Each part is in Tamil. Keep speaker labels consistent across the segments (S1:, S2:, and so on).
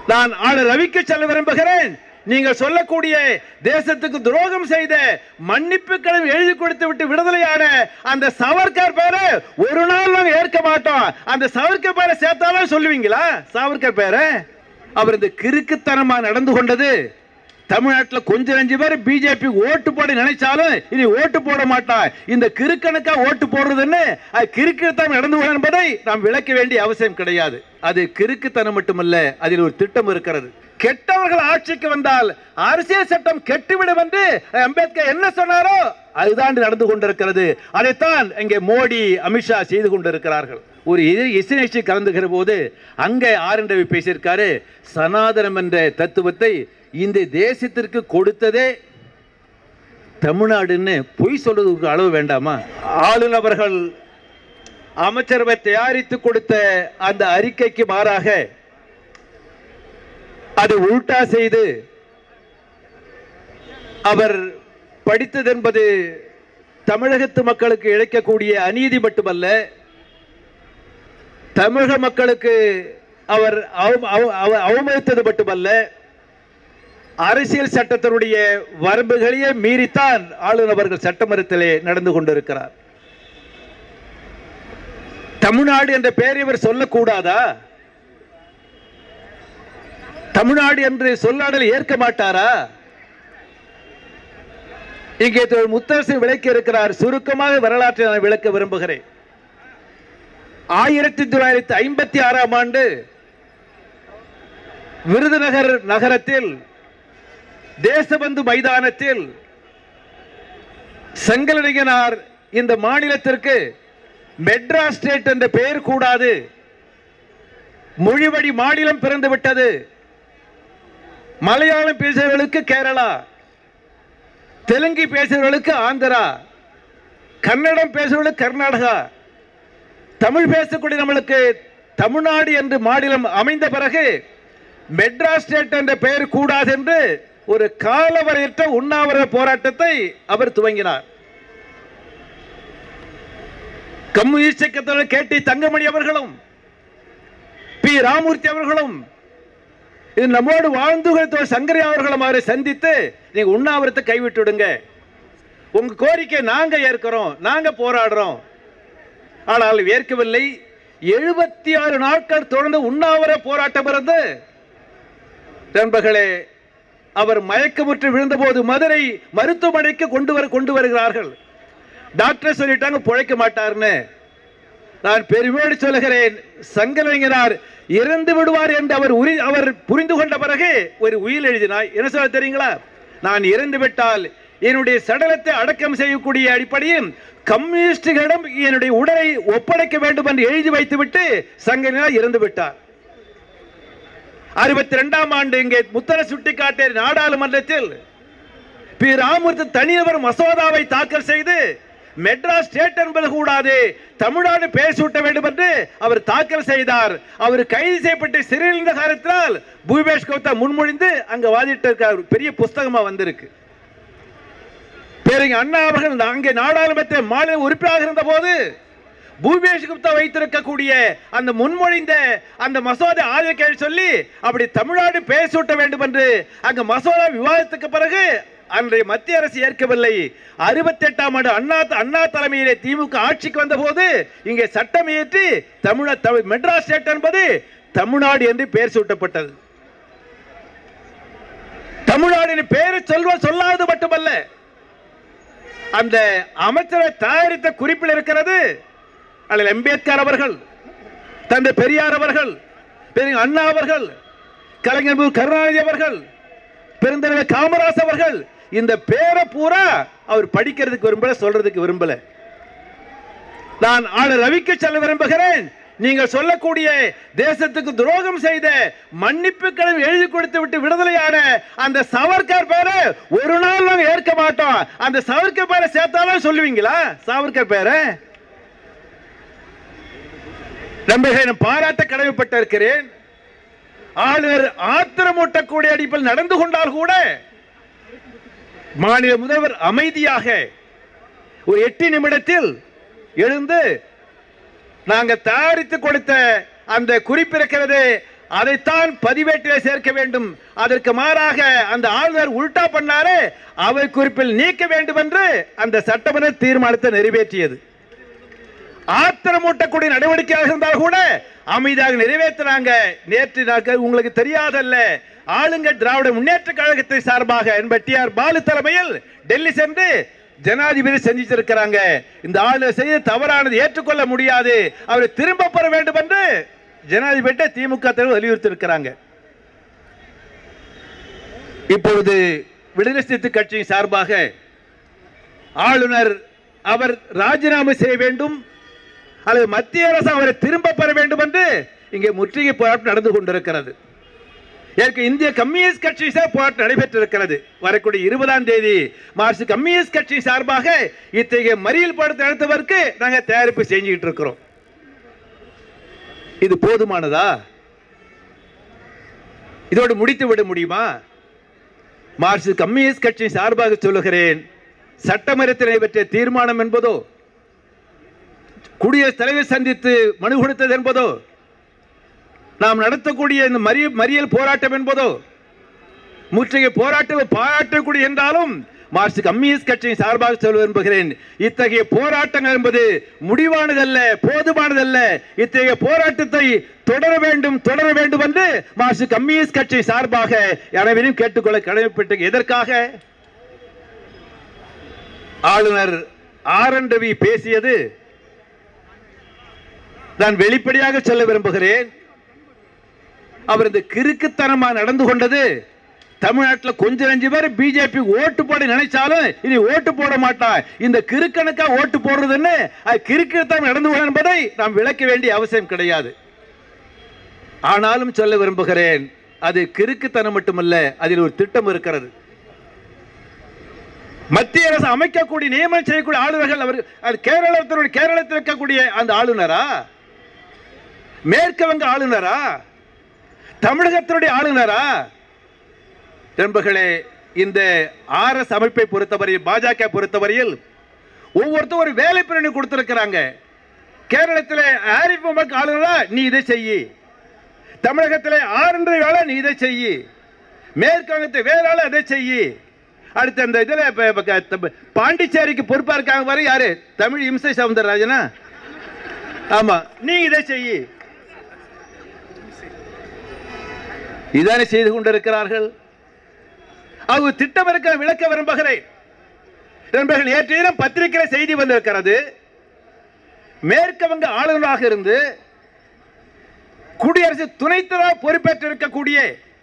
S1: நான் ஆளர் ரவிக்கு சொல்ல விரும்புகிறேன் நீங்கள் சொல்லக்கூடிய தேசத்துக்கு துரோகம் செய்த மன்னிப்பு கடன் எழுதி கொடுத்து விட்டு விடுதலையான அந்த சவர்கர் பேரை ஒரு நாள் நாங்க ஏற்க மாட்டோம் அந்த சவர்கர் பேரை சேர்த்தாலும் சொல்லுவீங்களா சாவர்கர் பேரை அவர் இந்த கிறுக்குத்தனமா நடந்து கொண்டது தமிழ்நாட்டில் கொஞ்சம் அஞ்சு பேர் பிஜேபி ஓட்டு போட நினைச்சாலும் இனி ஓட்டு போட மாட்டான் இந்த கிறுக்கணுக்கா ஓட்டு போடுறதுன்னு அது கிறுக்குத்தனம் நடந்து கொள்ள என்பதை நாம் விளக்க வேண்டிய அவசியம் கிடையாது அது கிறுக்குத்தனம் மட்டுமல்ல அதில் ஒரு திட்டம் இருக்கிறது கெட்டவர்கள் ஆட்சிக்கு வந்தால் அரசியல் சட்டம் கெட்டுவிடும் என்று அம்பேத்கர் என்ன சொன்னாரோ அதுதான் நடந்து கொண்டிருக்கிறது அதைத்தான் இங்கே மோடி அமித்ஷா செய்து கொண்டிருக்கிறார்கள் ஒரு இ- இசை நிகழ்ச்சி கலந்துகிற போது அங்கே ஆர் என் ரவி பேசியிருக்காரு சனாதனம் என்ற தத்துவத்தை இந்த தேசத்திற்கு கொடுத்ததே தமிழ்நாடுன்னு பொய் சொல்றதுக்கு அளவு வேண்டாமா ஆளுநர் அவர்கள் அமைச்சரவை தயாரித்து கொடுத்த அந்த அறிக்கைக்கு மாறாக அதை உல்டா செய்து அவர் படித்தது என்பது தமிழகத்து மக்களுக்கு இழைக்கக்கூடிய அநீதி மட்டுமல்ல தமிழக மக்களுக்கு அவர் அவ- அவ- அவ- அவமதித்தது மட்டுமல்ல அரசியல் சட்டத்தினுடைய வரம்புகளையே மீறித்தான் ஆளுநர் அவர்கள் சட்டமன்றத்திலே நடந்து கொண்டிருக்கிறார் தமிழ்நாடு என்ற பெயரை இவர் சொல்லக்கூடாதா தமிழ்நாடு என்று சொல்லாடல் ஏற்க மாட்டாரா இங்கே திரு முத்தரசு விளக்கி இருக்கிறார் சுருக்கமாக வரலாற்றை நான் விளக்க விரும்புகிறேன் ஆயிரத்தி தொள்ளாயிரத்தி ஐம்பத்தி ஆறாம் ஆண்டு விருதுநகர் நகரத்தில் தேசபந்து மைதானத்தில் செங்கலடிகனார் இந்த மாநிலத்திற்கு மெட்ராஸ் ஸ்டேட் என்ற பெயர் கூடாது மொழிவழி மாநிலம் பிறந்து விட்டது மலையாளம் பேசுகிறவர்களுக்கு கேரளா தெலுங்கு பேசுகிறவர்களுக்கு ஆந்திரா கன்னடம் பேசுகிறவர்களுக்கு கர்நாடகா தமிழ் பேசக்கூடிய நம்மளுக்கு தமிழ்நாடு என்று மாநிலம் அமைந்த பிறகு மெட்ராஸ் ஸ்டேட் என்ற பெயர் கூடாது என்று ஒரு காலவரையற்ற உண்ணாவிரத போராட்டத்தை அவர் துவங்கினார் கம்யூனிஸ்ட் இயக்கத்தினர் கேட்டி தங்கமணி அவர்களும் பி ராமூர்த்தி அவர்களும் இது நம்மோடு வாழ்ந்து கொடுத்த சங்கரி அவர்களும் அவரை சந்தித்து நீங்க உண்ணாவிரத்தை கைவிட்டு விடுங்க உங்க கோரிக்கை நாங்க ஏற்கிறோம் நாங்க போராடுறோம் ஆனால் ஏற்கவில்லை எழுபத்தி ஆறு நாட்கள் தொடர்ந்து உண்ணாவிர போராட்டம் இருந்து நண்பர்களே அவர் மயக்கமுற்று விழுந்தபோது மதுரை மருத்துவமனைக்கு கொண்டு வர கொண்டு வருகிறார்கள் டாக்டர் சொல்லிட்டாங்க பிழைக்க மாட்டார்னு நான் பெருமையோடு சொல்லுகிறேன் சங்கரலிங்கனார் இறந்து விடுவார் என்று அவர் உரி அவர் புரிந்து கொண்ட பிறகு ஒரு உயிர் எழுதினார் என்ன சொல்ல தெரியுங்களா நான் இறந்து விட்டால் என்னுடைய சடலத்தை அடக்கம் செய்யக்கூடிய அடிப்படையில் கம்யூனிஸ்டுகளிடம் என்னுடைய உடலை ஒப்படைக்க வேண்டும் என்று எழுதி வைத்துவிட்டு சங்கரலிங்கனார் இறந்து விட்டார் அறுபத்தி ரெண்டாம் ஆண்டு இங்கே முத்தர சுட்டிக்காட்டிய நாடாளுமன்றத்தில் பி ராமூர்த்தி தனியவர் மசோதாவை தாக்கல் செய்து மெட்ராஸ் ஸ்டேட் என்பது கூடாது தமிழ்நாடு பேர் சூட்ட வேண்டும் என்று அவர் தாக்கல் செய்தார் அவர் கைது செய்யப்பட்டு சிறையில் இருந்த காரணத்தினால் பூபேஷ் கௌதா முன்மொழிந்து அங்க வாதிட்டு இருக்கார் பெரிய புஸ்தகமா வந்திருக்கு பேருங்க அண்ணா அவர்கள் அங்கே நாடாளுமன்ற மாநில உறுப்பினராக இருந்த போது பூபேஷ் குப்தா வைத்திருக்கக்கூடிய அந்த முன்மொழிந்த அந்த மசோதா ஆதரிக்க சொல்லி அப்படி தமிழ்நாடு பெயர் சூட்ட வேண்டும் என்று அங்க மசோதா விவாதத்துக்கு பிறகு அன்றைய மத்திய அரசு ஏற்கவில்லை அறுபத்தி எட்டாம் ஆண்டு அண்ணா அண்ணா தலைமையிலே திமுக ஆட்சிக்கு வந்தபோது இங்கே சட்டம் இயற்றி தமிழ தமிழ் மெட்ராஸ் ஸ்டேட் என்பது தமிழ்நாடு என்று பெயர் சூட்டப்பட்டது தமிழ்நாடு பெயர் சொல்வ சொல்லாதது மட்டுமல்ல அந்த அமைச்சரை தயாரித்த குறிப்பில் இருக்கிறது அதில் அம்பேத்கர் அவர்கள் தந்தை பெரியார் அவர்கள் பெரிய அண்ணா அவர்கள் கலைஞர் மு. கருணாநிதி அவர்கள் பெருந்தலைவர் காமராஜ் அவர்கள் இந்த பேரை பூரா அவர் படிக்கிறதுக்கு விரும்பல சொல்றதுக்கு விரும்பல நான் ஆளர் ரவிக்கு சொல்ல விரும்புகிறேன் நீங்கள் சொல்லக்கூடிய தேசத்துக்கு துரோகம் செய்த மன்னிப்பு கடன் எழுதி கொடுத்து விட்டு விடுதலையான அந்த சவர்கர் பேரை ஒரு நாள் நாங்க ஏற்க மாட்டோம் அந்த சவர்கர் பேரை சேர்த்தாலும் சொல்லுவீங்களா சாவர்கர் பேரை நம்பிக்கை நான் பாராட்ட கடமைப்பட்டு இருக்கிறேன் ஆளுநர் ஆத்திரமூட்டக்கூடிய அடிப்பில் நடந்து கொண்டால் கூட மாநில முதல்வர் அமைதியாக ஒரு எட்டு நிமிடத்தில் எழுந்து நாங்க தயாரித்து கொடுத்த அந்த குறிப்பிருக்கிறது அதைத்தான் பதிவேட்டிலே சேர்க்க வேண்டும் அதற்கு மாறாக அந்த ஆளுநர் உல்டா பண்ணாரு அவை குறிப்பில் நீக்க வேண்டும் என்று அந்த சட்டமன்ற தீர்மானத்தை நிறைவேற்றியது ஆத்திரமூட்டக்கூடிய நடவடிக்கையாக இருந்தால் கூட அமைதியாக நிறைவேற்றினாங்க நேற்று நாட்கள் உங்களுக்கு தெரியாதல்ல ஆளுங்க திராவிட முன்னேற்ற கழகத்தை சார்பாக என்ப டி ஆர் பாலு தலைமையில் டெல்லி சென்று ஜனாதிபதி செஞ்சிருக்கிறாங்க இந்த ஆளுநர் செய்த தவறானது ஏற்றுக்கொள்ள முடியாது அவரை திரும்ப பெற வேண்டும் என்று ஜனாதிபதி திமுக தலைவர் வலியுறுத்தி இருக்கிறாங்க இப்பொழுது விடுதலை சிறுத்தை கட்சியின் சார்பாக ஆளுநர் அவர் ராஜினாமா செய்ய வேண்டும் அல்லது மத்திய அரசு அவரை திரும்ப பெற வேண்டும் என்று இங்கே முற்றுகை போராட்டம் நடந்து கொண்டிருக்கிறது ஏற்க இந்திய கம்யூனிஸ்ட் கட்சி சார் போராட்டம் நடைபெற்றிருக்கிறது வரக்கூடிய இருபதாம் தேதி மார்க்சிஸ்ட் கம்யூனிஸ்ட் கட்சி சார்பாக இத்தகைய மறியல் போராட்டத்தை நடத்துவதற்கு நாங்கள் தயாரிப்பு செஞ்சுக்கிட்டு இருக்கிறோம் இது போதுமானதா இதோடு முடித்து விட முடியுமா மார்க்சிஸ்ட் கம்யூனிஸ்ட் கட்சி சார்பாக சொல்லுகிறேன் சட்டமன்றத்தில் நடைபெற்ற தீர்மானம் என்பதோ குடியரசுத் தலைவர் சந்தித்து மனு கொடுத்தது என்பதோ நாம் நடத்தக்கூடிய இந்த மறிய மறியல் போராட்டம் என்பதோ முற்றுகை போராட்டம் பாராட்டக்கூடிய என்றாலும் மார்க்சிஸ்ட் கம்யூனிஸ்ட் கட்சியின் சார்பாக சொல்ல விரும்புகிறேன் இத்தகைய போராட்டங்கள் என்பது முடிவானதல்ல போதுமானதல்ல இத்தகைய போராட்டத்தை தொடர வேண்டும் தொடர வேண்டும் என்று மார்க்சிஸ்ட் கம்யூனிஸ்ட் கட்சி சார்பாக அனைவரையும் கேட்டுக்கொள்ள கடமைப்பட்டு எதற்காக ஆளுநர் ஆர் என் ரவி பேசியது நான் வெளிப்படையாக சொல்ல விரும்புகிறேன் அவர் இந்த கிறுக்குத்தனமா நடந்து கொண்டது தமிழ்நாட்டில் கொஞ்சம் அஞ்சு பேர் பிஜேபி ஓட்டு போட நினைச்சாலும் இனி ஓட்டு போட மாட்டான் இந்த கிறுக்கணுக்கா ஓட்டு போடுறதுன்னு அது கிறுக்குத்தனம் நடந்து கொள்ள என்பதை நாம் விளக்க வேண்டிய அவசியம் கிடையாது ஆனாலும் சொல்ல விரும்புகிறேன் அது கிறுக்குத்தனம் மட்டுமல்ல அதில் ஒரு திட்டம் இருக்கிறது மத்திய அரசு அமைக்கக்கூடிய நியமனம் செய்யக்கூடிய ஆளுநர்கள் அவர் அது கேரளத்தினுடைய கேரளத்தில் இருக்கக்கூடிய அந்த ஆளுநரா மேற்கு வங்க ஆளுநரா தமிழகத்தினுடைய ஆளுநரா நண்பர்களே இந்த ஆர்எஸ் அமைப்பை பொறுத்தவரையில் பாஜக பொறுத்தவரையில் ஒவ்வொருத்தரும் ஒரு வேலை பிரிவு கொடுத்திருக்கிறாங்க கேரளத்தில் ஆரிஃப் முகமது ஆளுநரா நீ இதை செய்யி தமிழகத்தில் ஆரண்டை வேலை நீ இதை செய்யி மேற்கு வங்கத்தை வேற ஆளு அதை செய்யி அடுத்து அந்த இதுல இப்ப- இப்ப க- த- பாண்டிச்சேரிக்கு பொறுப்பா இருக்காங்க பாரு யாரு தமிழ் இம்சை சவுந்தரராஜனா ஆமா நீ இதை செய்யி இதானே செய்து கொண்டிருக்கிறார்கள் அவங்க திட்டம் இருக்க விளக்க விரும்புகிறேன் நண்பர்கள் ஏற்ற தினம் பத்திரிகையில் செய்தி வந்திருக்கிறது மேற்கு வங்க ஆளுநராக இருந்து குடியரசு துணைத் தலைவர் பொறுப்பேற்றிருக்கக்கூடிய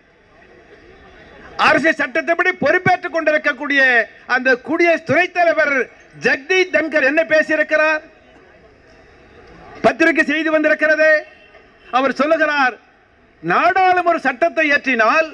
S1: அரசியல் சட்டத்தைப்படி பொறுப்பேற்றுக் கொண்டிருக்கக்கூடிய அந்த குடியரசு துணைத் தலைவர் ஜெகதீப் தன்கர் என்ன பேசியிருக்கிறார் பத்திரிகை செய்தி வந்திருக்கிறது அவர் சொல்லுகிறார் நாடாளுமன்ற சட்டத்தை இயற்றினால்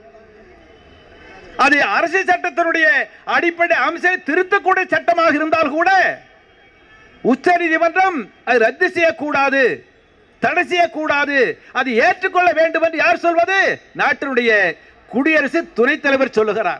S1: அது அரசியல் சட்டத்தினுடைய அடிப்படை அம்சத்தை திருத்தக்கூடிய சட்டமாக இருந்தால் கூட உச்ச நீதிமன்றம் அது ரத்து செய்யக்கூடாது தடை செய்யக்கூடாது அது ஏற்றுக்கொள்ள வேண்டும் என்று யார் சொல்வது நாட்டினுடைய குடியரசு துணைத் தலைவர் சொல்லுகிறார்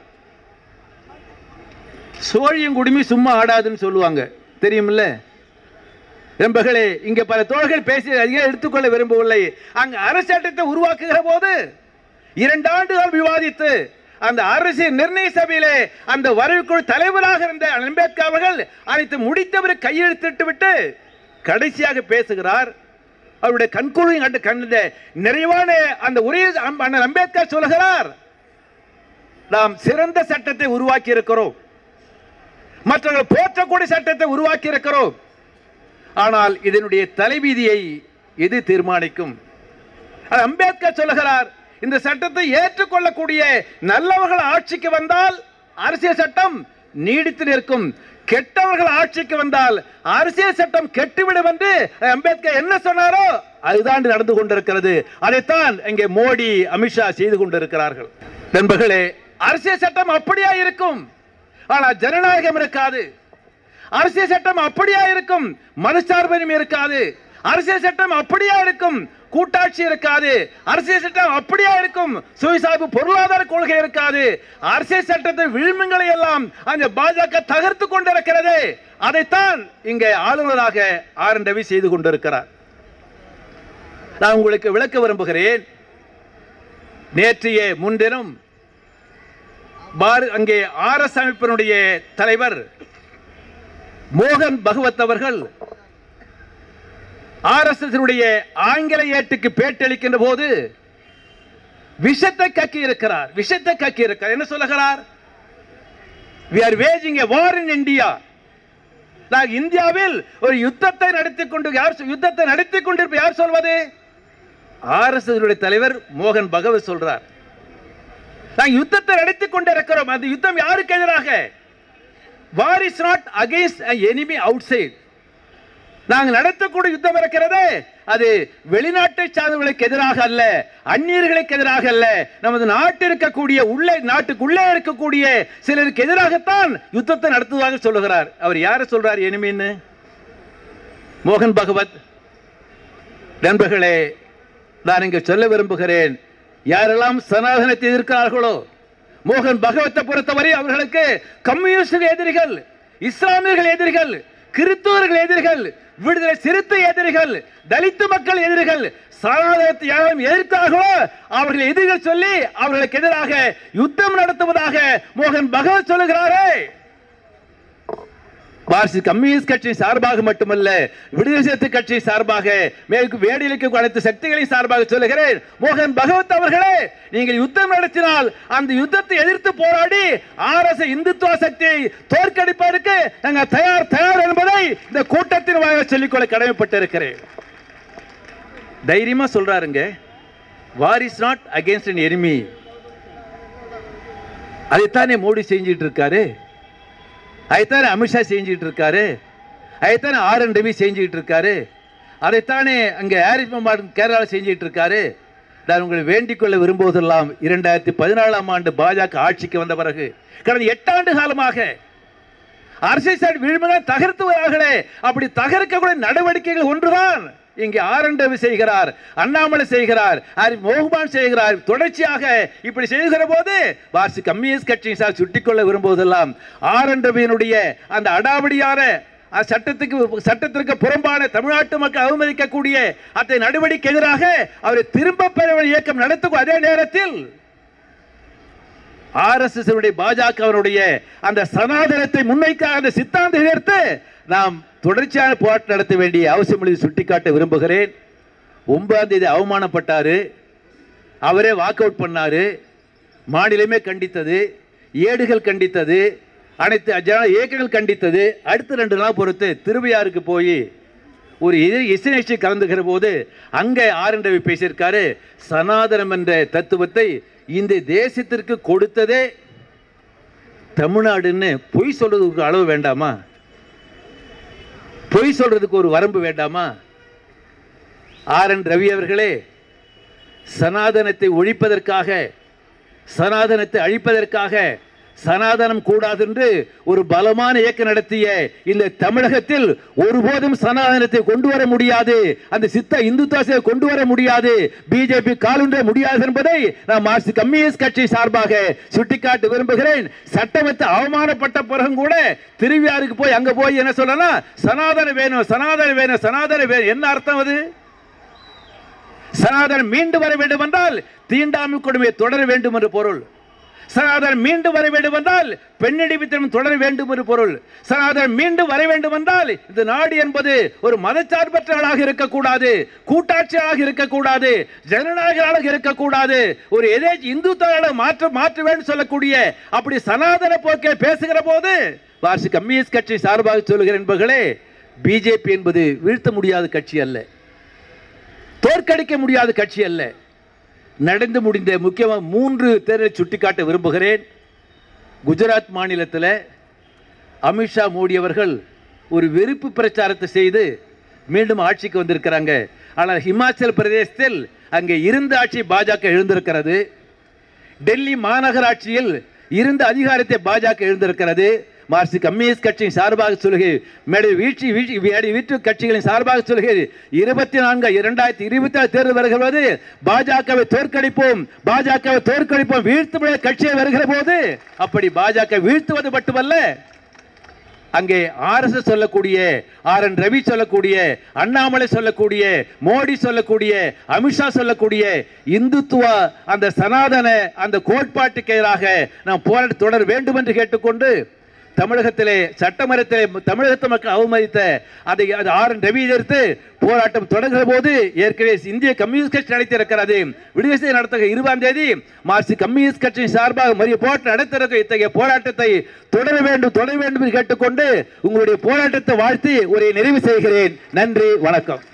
S1: சோழியும் குடுமி சும்மா ஆடாதுன்னு சொல்லுவாங்க தெரியுமில்ல நண்பர்களே இங்க பல தோழர்கள் பேசி அதிகம் எடுத்துக்கொள்ள விரும்பவில்லை அங்க அரசு சட்டத்தை உருவாக்குகிற போது இரண்டு ஆண்டுகள் விவாதித்து அந்த அரசு நிர்ணய சபையிலே அந்த வரவுக்குழு தலைவராக இருந்த அம்பேத்கர் அவர்கள் அனைத்து முடித்தவர் கையெழுத்திட்டு விட்டு கடைசியாக பேசுகிறார் அவருடைய கண்குழி கண்டு கண்ட நிறைவான அந்த உரையை அம்- அண்ணல் அம்பேத்கர் சொல்லுகிறார் நாம் சிறந்த சட்டத்தை உருவாக்கி இருக்கிறோம் மற்றவர்கள் போற்றக்கூடிய சட்டத்தை உருவாக்கி இருக்கிறோம் ஆனால் இதனுடைய தலைவிதியை எது தீர்மானிக்கும் அது அம்பேத்கர் சொல்லுகிறார் இந்த சட்டத்தை ஏற்றுக்கொள்ளக்கூடிய நல்லவர்கள் ஆட்சிக்கு வந்தால் அரசியல் சட்டம் நீடித்து நிற்கும் கெட்டவர்கள் ஆட்சிக்கு வந்தால் அரசியல் சட்டம் கெட்டுவிடும் என்று அம்பேத்கர் என்ன சொன்னாரோ அதுதான் நடந்து கொண்டிருக்கிறது அதைத்தான் இங்கே மோடி அமித்ஷா செய்து கொண்டிருக்கிறார்கள் நண்பர்களே அரசியல் சட்டம் அப்படியா இருக்கும் ஆனால் ஜனநாயகம் இருக்காது அரசியல் சட்டம் அப்படியா இருக்கும் மதசார்பரிமை இருக்காது அரசியல் சட்டம் அப்படியா இருக்கும் கூட்டாட்சி இருக்காது அரசியல் சட்டம் அப்படியா இருக்கும் சுயசார்பு பொருளாதார கொள்கை இருக்காது அரசியல் சட்டத்தின் விழுமியங்களை எல்லாம் அந்த பாஜக தகர்த்து கொண்டிருக்கிறது அதைத்தான் இங்கே ஆளுநராக ஆர் என் ரவி செய்து கொண்டிருக்கிறார் நான் உங்களுக்கு விளக்க விரும்புகிறேன் நேற்றைய முன்தினம் பார- அங்கே ஆர்எஸ் அமைப்பினுடைய தலைவர் மோகன் பகவத் அவர்கள் ஆர்எஸ்எஸ் ஆங்கில ஏட்டுக்கு பேட்டளிக்கின்ற போது விஷத்தை கக்கி இருக்கிறார் விஷத்தை கக்கி இருக்கிறார் என்ன சொல்லுகிறார் we are waging a war in india நான் இந்தியாவில் ஒரு யுத்தத்தை நடத்திக் கொண்டு யார் சொ- யுத்தத்தை நடத்திக் கொண்டிருப்ப யார் சொல்வது ஆர்எஸ்எஸ் தலைவர் மோகன் பகவத் சொல்றார் நாங்கள் யுத்தத்தை நடத்திக் கொண்டிருக்கிறோம் அந்த யுத்தம் யாருக்கு எதிராக war is not against enemy outside நாங்கள் நடத்தக்கூடிய யுத்தம் இருக்கிறதே அது வெளிநாட்டை சார்ந்தவர்களுக்கு எதிராக அல்ல அந்நியர்களுக்கு எதிராக அல்ல நமது நாட்டில் இருக்கக்கூடிய உள்ளே நாட்டுக்குள்ளே இருக்கக்கூடிய சிலருக்கு எதிராகத்தான் யுத்தத்தை நடத்துவதாக சொல்லுகிறார் அவர் யாரை சொல்றார் எனிமின்னு மோகன் பகவத் நண்பர்களே நான் இங்கு சொல்ல விரும்புகிறேன் யாரெல்லாம் சனாதனத்தை எதிர்க்கிறார்களோ மோகன் பகவத்தை பொறுத்தவரை அவர்களுக்கு கம்யூனிஸ்ட் எதிரிகள் இஸ்லாமியர்கள் எதிரிகள் கிறிஸ்தவர்கள் எதிரிகள் விடுதலை சிறுத்தை எதிரிகள் தலித்து மக்கள் எதிரிகள் சனாதனத்தை யாரும் எதிர்க்கிறார்களோ அவர்கள் எதிரிகள் சொல்லி அவர்களுக்கு எதிராக யுத்தம் நடத்துவதாக மோகன் பகவத் சொல்லுகிறாரே மார்க்சிஸ்ட் கம்யூனிஸ்ட் கட்சி சார்பாக மட்டுமல்ல விடுதலை சிறுத்தை கட்சி சார்பாக மேற்கு வேடியிலுக்கு அனைத்து சக்திகளின் சார்பாக சொல்லுகிறேன் மோகன் பகவத் அவர்களே நீங்கள் யுத்தம் நடத்தினால் அந்த யுத்தத்தை எதிர்த்து போராடி ஆர்எஸ் இந்துத்துவ சக்தியை தோற்கடிப்பதற்கு நாங்கள் தயார் தயார் என்பதை இந்த கூட்டத்தின் வாயிலாக சொல்லிக்கொள்ள கடமைப்பட்டிருக்கிறேன் தைரியமா சொல்றாருங்க war is not against an enemy அதைத்தானே மோடி செஞ்சிட்டு இருக்காரு அதைத்தானே அமித்ஷா செஞ்சுட்டு இருக்காரு அதைத்தானே ஆர் என் ரவி செஞ்சுட்டு இருக்காரு அதைத்தானே அங்கே ஹாரிஸ் மொஹாமட் கேரளாவில் செஞ்சுட்டு இருக்காரு நான் உங்களை வேண்டிக் கொள்ள விரும்புவதெல்லாம் இரண்டாயிரத்தி பதினாலாம் ஆண்டு பாஜக ஆட்சிக்கு வந்த பிறகு கடந்த எட்டாண்டு காலமாக அரசியல் சாட் விழுமையாக தகர்த்துவதார்களே அப்படி தகர்க்கக்கூடிய நடவடிக்கைகள் ஒன்றுதான் இங்கே ஆர் என் ரவி செய்கிறார் அண்ணாமலை செய்கிறார் ஆர் மோகமான் செய்கிறார் தொடர்ச்சியாக இப்படி செய்கிற போது வாசி கம்யூனிஸ்ட் கட்சியின் சார் சுட்டிக்கொள்ள விரும்புவதெல்லாம் ஆர் என் ரவியினுடைய அந்த அடாவடியான அஹ், சட்டத்துக்கு சட்டத்திற்கு புறம்பான தமிழ்நாட்டு மக்கள் அவமதிக்கக்கூடிய அத்தகைய நடவடிக்கை எதிராக அவரை திரும்ப பெற இயக்கம் நடத்தும் அதே நேரத்தில் ஆர்எஸ்எஸ் பாஜகவினுடைய அந்த சனாதனத்தை முன்வைக்காத அந்த சித்தாந்த எதிர்த்து நாம் தொடர்ச்சியான போராட்டம் நடத்த வேண்டிய அவசியம் உள்ளதை சுட்டிக்காட்ட விரும்புகிறேன் ஒன்பதாம் தேதி அவமானப்பட்டாரு அவரே வாக் அவுட் பண்ணாரு மாநிலமே கண்டித்தது ஏடுகள் கண்டித்தது அனைத்து ஜன- இயக்கங்கள் கண்டித்தது அடுத்த ரெண்டு நாள் பொறுத்து திருவையாருக்கு போய் ஒரு இசை- இசை நிகழ்ச்சி கலந்துகிற போது அங்கே ஆர் என் ரவி பேசியிருக்காரு சனாதனம் என்ற தத்துவத்தை இந்த தேசத்திற்கு கொடுத்ததே தமிழ்நாடுன்னு பொய் சொல்றதுக்கு அளவு வேண்டாமா பொய் சொல்றதுக்கு ஒரு வரம்பு வேண்டாமா ஆர் என் ரவி அவர்களே சனாதனத்தை ஒழிப்பதற்காக சனாதனத்தை அழிப்பதற்காக சனாதனம் கூடாது என்று ஒரு பலமான இயக்கம் நடத்திய இந்த தமிழகத்தில் ஒருபோதும் சனாதனத்தை கொண்டு வர முடியாது அந்த சித்த இந்துத்துவத்தை கொண்டு வர முடியாது பிஜேபி காலுன்ற முடியாது என்பதை நான் மார்க்சிஸ்ட் கம்யூனிஸ்ட் கட்சி சார்பாக சுட்டிக்காட்ட விரும்புகிறேன் சட்டமத்தை அவமானப்பட்ட பிறகும் கூட திருவியாருக்கு போய் அங்க போய் என்ன சொல்லலாம் சனாதனம் வேணும் சனாதனம் வேணும் சனாதனம் வேணும் என்ன அர்த்தம் அது சனாதனம் மீண்டு வர வேண்டும் என்றால் தீண்டாமை கொடுமையை தொடர வேண்டும் என்று பொருள் சனாதனம் மீண்டு வர வேண்டும் என்றால் பெண்ணடிமைத்தனம் தொடர வேண்டும் என்று பொருள் சனாதனம் மீண்டு வர வேண்டும் என்றால் இந்த நாடு என்பது ஒரு மதச்சார்பற்ற நாடாக இருக்கக்கூடாது கூட்டாட்சியாக இருக்கக்கூடாது ஜனநாயகமாக இருக்கக்கூடாது ஒரு எதே இந்து மாற்ற மாற்ற வேண்டும் சொல்லக்கூடிய அப்படி சனாதன போக்கை பேசுகிற போது வாசி கம்யூனிஸ்ட் கட்சி சார்பாக சொல்லுகிற என்பர்களே பிஜேபி என்பது வீழ்த்த முடியாத கட்சி அல்ல தோற்கடிக்க முடியாத கட்சி அல்ல நடந்து முடிந்த முக்கியமாக மூன்று தேர்தலை சுட்டிக்காட்ட விரும்புகிறேன் குஜராத் மாநிலத்தில் அமித்ஷா மோடி அவர்கள் ஒரு வெறுப்பு பிரச்சாரத்தை செய்து மீண்டும் ஆட்சிக்கு வந்திருக்கிறாங்க ஆனால் ஹிமாச்சல் பிரதேசத்தில் அங்கே இருந்த ஆட்சி பாஜக எழுந்திருக்கிறது டெல்லி மாநகராட்சியில் இருந்த அதிகாரத்தை பாஜக எழுந்திருக்கிறது மார்க்சிஸ்ட் கம்யூனிஸ்ட் கட்சியின் சார்பாக சொல்லுகை மேடை வீழ்ச்சி வீழ்ச்சி மேடை வீட்டு கட்சிகளின் சார்பாக சொல்லுகை இருபத்தி நான்கு இரண்டாயிரத்தி இருபத்தி ஆறு தேர்தல் வருகிறது பாஜகவை தோற்கடிப்போம் பாஜகவை தோற்கடிப்போம் வீழ்த்து கட்சியை வருகிற போது அப்படி பாஜக வீழ்த்துவது மட்டுமல்ல அங்கே ஆர்எஸ்எஸ் சொல்லக்கூடிய ஆர் என் ரவி சொல்லக்கூடிய அண்ணாமலை சொல்லக்கூடிய மோடி சொல்லக்கூடிய அமித்ஷா சொல்லக்கூடிய இந்துத்துவ அந்த சனாதன அந்த கோட்பாட்டுக்கு எதிராக நாம் போராட்ட தொடர வேண்டும் என்று கேட்டுக்கொண்டு தமிழகத்திலே சட்டமன்றத்திலே தமிழகத்து மக்கள் அவமதித்த அதை அது ஆர் என் ரவி எதிர்த்து போராட்டம் தொடங்குகிற போது ஏற்கனவே இந்திய கம்யூனிஸ்ட் கட்சி நடத்தியிருக்கிறது விடுதலை நடத்துகிற இருபதாம் தேதி மார்க்சிஸ்ட் கம்யூனிஸ்ட் கட்சியின் சார்பாக மறிய போராட்டம் நடத்திருக்க இத்தகைய போராட்டத்தை தொடர வேண்டும் தொடர வேண்டும் என்று கேட்டுக்கொண்டு உங்களுடைய போராட்டத்தை வாழ்த்தி ஒரு நிறைவு செய்கிறேன் நன்றி வணக்கம்